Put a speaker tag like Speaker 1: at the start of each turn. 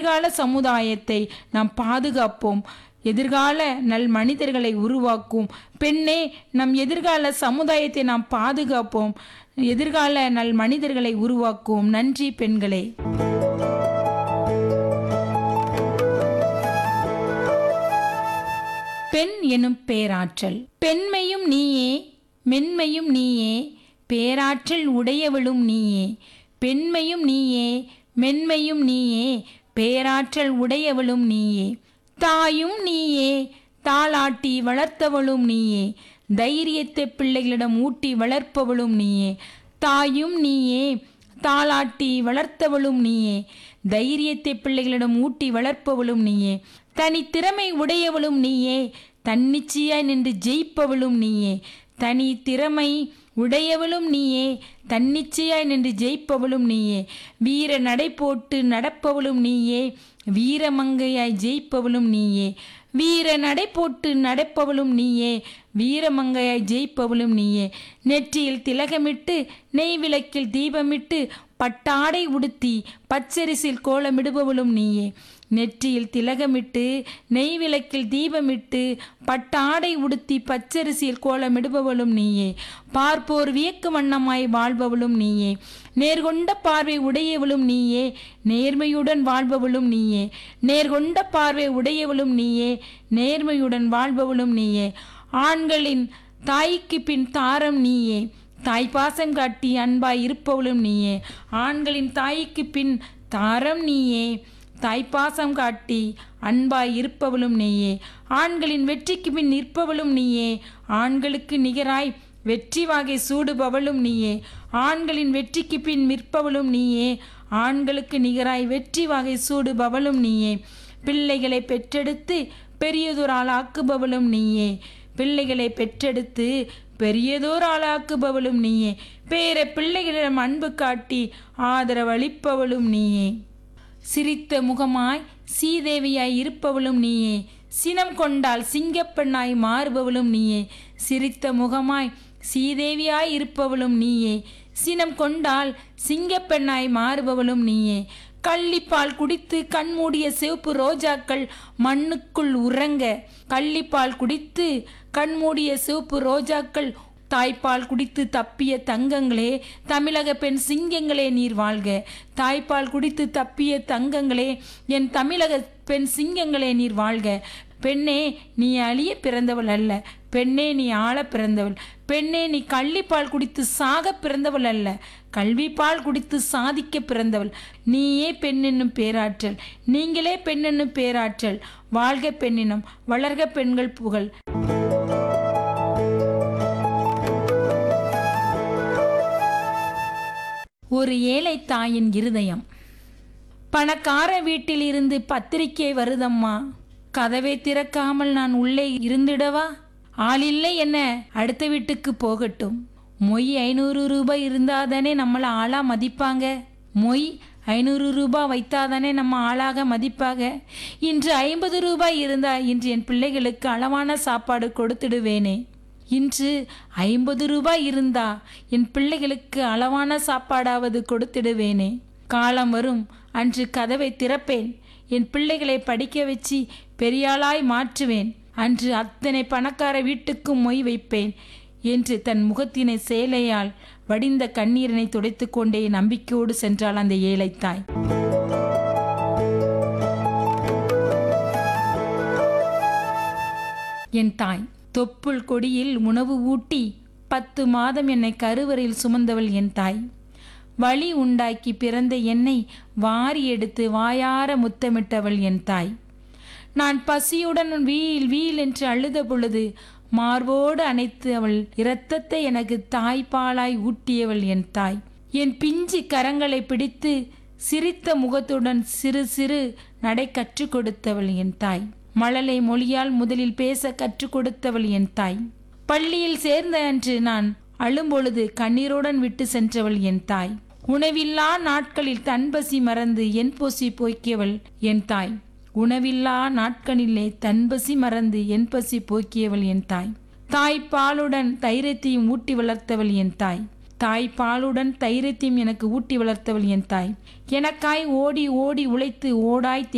Speaker 1: எதிர்கால சமுதாயத்தை நாம் பாதுகாப்போம் எதிர்கால நல் மனிதர்களை உருவாக்கும் பெண்ணே நம் எதிர்கால சமுதாயத்தை நாம் பாதுகாப்போம் எதிர்கால நல் மனிதர்களை உருவாக்குவோம் நன்றி பெண்களே பெண் எனும் பேராற்றல் பெண்மையும் நீயே மென்மையும் நீயே பேராற்றல் உடையவளும் நீயே பெண்மையும் நீயே மென்மையும் நீயே பேராற்றல் உடையவளும் நீயே தாயும் நீயே தாளாட்டி வளர்த்தவளும் நீயே தைரியத்தை பிள்ளைகளிடம் ஊட்டி வளர்ப்பவளும் நீயே தாயும் நீயே தாளாட்டி வளர்த்தவளும் நீயே தைரியத்தை பிள்ளைகளிடம் ஊட்டி வளர்ப்பவளும் நீயே தனி திறமை உடையவளும் நீயே தன்னிச்சையாய் நின்று ஜெயிப்பவளும் நீயே தனி திறமை உடையவளும் நீயே தன்னிச்சையாய் நின்று ஜெயிப்பவளும் நீயே வீர நடை போட்டு நடப்பவளும் நீயே வீரமங்கையாய் ஜெயிப்பவளும் நீயே வீர நடை போட்டு நடப்பவளும் நீயே வீரமங்கையாய் ஜெயிப்பவளும் நீயே நெற்றியில் திலகமிட்டு நெய் விளக்கில் தீபமிட்டு பட்டாடை உடுத்தி பச்சரிசில் கோலமிடுபவளும் நீயே நெற்றியில் திலகமிட்டு நெய் விளக்கில் தீபமிட்டு பட்டாடை உடுத்தி பச்சரிசியில் கோலமிடுபவளும் நீயே பார்ப்போர் வியக்கு வண்ணமாய் வாழ்பவளும் நீயே நேர்கொண்ட பார்வை உடையவளும் நீயே நேர்மையுடன் வாழ்பவளும் நீயே நேர்கொண்ட பார்வை உடையவளும் நீயே நேர்மையுடன் வாழ்பவளும் நீயே ஆண்களின் தாய்க்கு பின் தாரம் நீயே தாய் பாசம் காட்டி அன்பாய் இருப்பவளும் நீயே ஆண்களின் தாய்க்கு பின் தாரம் நீயே தாய்ப்பாசம் காட்டி அன்பாய் இருப்பவளும் நீயே ஆண்களின் வெற்றிக்கு பின் நிற்பவளும் நீயே ஆண்களுக்கு நிகராய் வெற்றி வாகை சூடுபவளும் நீயே ஆண்களின் வெற்றிக்கு பின் நிற்பவளும் நீயே ஆண்களுக்கு நிகராய் வெற்றி வாகை சூடுபவளும் நீயே பிள்ளைகளை பெற்றெடுத்து பெரியதொரு ஆளாக்குபவளும் நீயே பிள்ளைகளை பெற்றெடுத்து பெரியதோர் ஆளாக்குபவளும் நீயே பேர பிள்ளைகளிடம் அன்பு காட்டி ஆதரவளிப்பவளும் நீயே சிரித்த முகமாய் சீதேவியாய் இருப்பவளும் நீயே சினம் கொண்டால் சிங்கப்பெண்ணாய் மாறுபவளும் நீயே சிரித்த முகமாய் சீதேவியாய் இருப்பவளும் நீயே சினம் கொண்டால் சிங்கப்பெண்ணாய் மாறுபவளும் நீயே கள்ளிப்பால் குடித்து கண்மூடிய சிவப்பு ரோஜாக்கள் மண்ணுக்குள் உறங்க கள்ளிப்பால் குடித்து கண்மூடிய சிவப்பு ரோஜாக்கள் தாய்ப்பால் குடித்து தப்பிய தங்கங்களே தமிழக பெண் சிங்கங்களே நீர் வாழ்க தாய்ப்பால் குடித்து தப்பிய தங்கங்களே என் தமிழக பெண் சிங்கங்களே நீர் வாழ்க பெண்ணே நீ அழிய பிறந்தவள் அல்ல பெண்ணே நீ ஆள பிறந்தவள் பெண்ணே நீ கள்ளிப்பால் குடித்து சாக பிறந்தவள் அல்ல கல்விப்பால் குடித்து சாதிக்க பிறந்தவள் நீயே பெண்ணென்னும் பேராற்றல் நீங்களே பெண்ணென்னும் பேராற்றல் வாழ்க பெண்ணினம் வளர்க பெண்கள் புகழ் ஒரு ஏழை தாயின் இருதயம் பணக்கார வீட்டில் இருந்து பத்திரிக்கை வருதம்மா கதவை திறக்காமல் நான் உள்ளே இருந்திடவா ஆளில்லை என்ன அடுத்த வீட்டுக்கு போகட்டும் மொய் ஐநூறு ரூபாய் இருந்தாதானே நம்மளை ஆளா மதிப்பாங்க மொய் ஐநூறு ரூபாய் வைத்தாதானே நம்ம ஆளாக மதிப்பாக இன்று ஐம்பது ரூபாய் இருந்தா இன்று என் பிள்ளைகளுக்கு அளவான சாப்பாடு கொடுத்துடுவேனே இன்று ஐம்பது ரூபாய் இருந்தா என் பிள்ளைகளுக்கு அளவான சாப்பாடாவது கொடுத்திடுவேனே காலம் வரும் அன்று கதவை திறப்பேன் என் பிள்ளைகளை படிக்க வச்சு பெரியாளாய் மாற்றுவேன் அன்று அத்தனை பணக்கார வீட்டுக்கும் மொய் வைப்பேன் என்று தன் முகத்தினை சேலையால் வடிந்த கண்ணீரினை துடைத்துக் கொண்டே நம்பிக்கையோடு சென்றாள் அந்த ஏழை தாய் என் தாய் தொப்புள் கொடியில் உணவு ஊட்டி பத்து மாதம் என்னை கருவறையில் சுமந்தவள் என் தாய் வழி உண்டாக்கி பிறந்த என்னை வாரி எடுத்து வாயார முத்தமிட்டவள் என் தாய் நான் பசியுடன் வீல் வீல் என்று அழுத பொழுது மார்போடு அணைத்து அவள் இரத்தத்தை எனக்கு தாய்ப்பாலாய் ஊட்டியவள் என் தாய் என் பிஞ்சு கரங்களை பிடித்து சிரித்த முகத்துடன் சிறு சிறு நடை கற்றுக் கொடுத்தவள் என் தாய் மழலை மொழியால் முதலில் பேச கற்றுக் கொடுத்தவள் என் தாய் பள்ளியில் சேர்ந்த அன்று நான் அழும்பொழுது கண்ணீருடன் விட்டு சென்றவள் என் தாய் உணவில்லா நாட்களில் தன்பசி மறந்து என் பொசி போக்கியவள் என் தாய் உணவில்லா நாட்களிலே தன்பசி மறந்து என் பசி போக்கியவள் என் தாய் தாய் பாலுடன் தைரியத்தையும் ஊட்டி வளர்த்தவள் என் தாய் தாய் பாலுடன் தைரியத்தையும் எனக்கு ஊட்டி வளர்த்தவள் என் தாய் எனக்காய் ஓடி ஓடி உழைத்து ஓடாய்